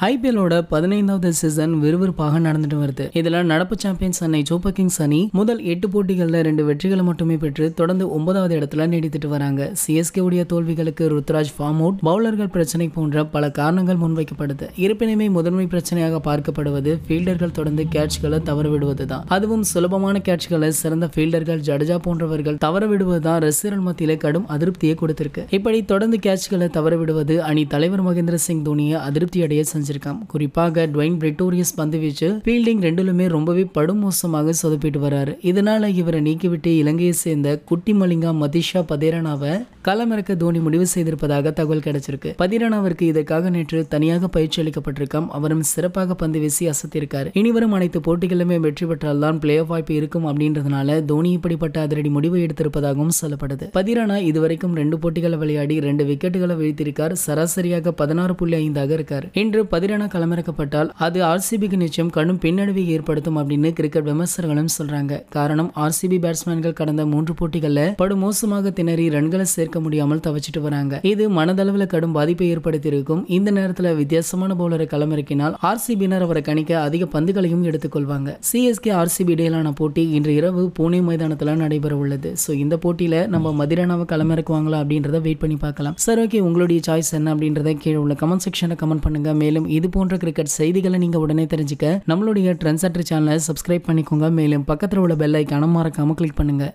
ஐபிஎல்லோட பதினைந்தாவது சீசன் விறுவிறுப்பாக நடந்துட்டு வருது இதுல நடப்பு சாம்பியன்ஸ் அன்னை சூப்பர் கிங்ஸ் அணி முதல் எட்டு போட்டிகள்ல ரெண்டு வெற்றிகளை மட்டுமே பெற்று தொடர்ந்து ஒன்பதாவது இடத்துல நீடித்துட்டு வராங்க சிஎஸ்கே உடைய தோல்விகளுக்கு ருத்ராஜ் ஃபார்ம் அவுட் பவுலர்கள் பிரச்சனை போன்ற பல காரணங்கள் முன்வைக்கப்படுது இருப்பினுமே முதன்மை பிரச்சனையாக பார்க்கப்படுவது ஃபீல்டர்கள் தொடர்ந்து கேட்ச்களை தவற விடுவதுதான் அதுவும் சுலபமான கேட்ச்களை சிறந்த ஃபீல்டர்கள் ஜடேஜா போன்றவர்கள் தவற விடுவதுதான் ரசிகர்கள் மத்தியில கடும் அதிருப்தியை கொடுத்திருக்கு இப்படி தொடர்ந்து கேட்ச்களை தவற விடுவது அணி தலைவர் மகேந்திர சிங் தோனியை அதிருப்தி அடைய செஞ்சிருக்கான் குறிப்பாக டுவைன் பிரிட்டோரியஸ் பந்து வீச்சு ஃபீல்டிங் ரெண்டுலுமே ரொம்பவே படுமோசமாக சொதப்பிட்டு வராரு இதனால இவரை நீக்கிவிட்டு இலங்கையை சேர்ந்த குட்டி மலிங்கா மதிஷா பதேரனாவை களமிறக்க தோனி முடிவு செய்திருப்பதாக தகவல் கிடைச்சிருக்கு பதிரனாவிற்கு இதற்காக நேற்று தனியாக பயிற்சி அளிக்கப்பட்டிருக்காம் அவரும் சிறப்பாக பந்து வீசி அசத்திருக்காரு இனிவரும் அனைத்து போட்டிகளிலுமே வெற்றி பெற்றால் தான் பிளே ஆஃப் வாய்ப்பு இருக்கும் அப்படின்றதுனால தோனி இப்படிப்பட்ட அதிரடி முடிவை எடுத்திருப்பதாகவும் சொல்லப்படுது பதிரானா இதுவரைக்கும் ரெண்டு போட்டிகளை விளையாடி ரெண்டு விக்கெட்டுகளை வீழ்த்திருக்கார் சராசரியாக பதினாறு புள்ளி ஐந்தாக இருக்கார் இன்று பதிரானா களமிறக்கப்பட்டால் அது ஆர்சிபிக்கு நிச்சயம் கடும் பின்னடைவை ஏற்படுத்தும் அப்படின்னு கிரிக்கெட் விமர்சகர்களும் சொல்றாங்க காரணம் ஆர்சிபி பேட்ஸ்மேன்கள் கடந்த மூன்று போட்டிகள்ல படு மோசமாக திணறி ரன்களை சேர்க்க முடியாமல் தவிச்சிட்டு வராங்க இது மனதளவில் கடும் பாதிப்பை ஏற்படுத்தியிருக்கும் இந்த நேரத்தில் வித்தியாசமான பவுலரை களமிறக்கினால் ஆர்சிபியினர் அவரை கணிக்க அதிக பந்துகளையும் எடுத்துக்கொள்வாங்க சிஎஸ்கே ஆர்சிபி இடையிலான போட்டி இன்று இரவு பூனே மைதானத்தில் நடைபெற உள்ளது ஸோ இந்த போட்டியில நம்ம மதிரானாவை களமிறக்குவாங்களா அப்படின்றத வெயிட் பண்ணி பார்க்கலாம் சார் ஓகே உங்களுடைய சாய்ஸ் என்ன அப்படின்றத கீழே உள்ள கமெண்ட் செக்ஷனில் கமெண்ட் பண்ணுங்க மேலும் இது போன்ற கிரிக்கெட் செய்திகளை நீங்க உடனே தெரிஞ்சுக்க நம்மளுடைய ட்ரெண்ட் சேனலை சப்ஸ்கிரைப் பண்ணிக்கோங்க மேலும் பக்கத்தில் உள்ள பெல் ஐக்கான மறக்காம கிளிக் பண்ணுங்க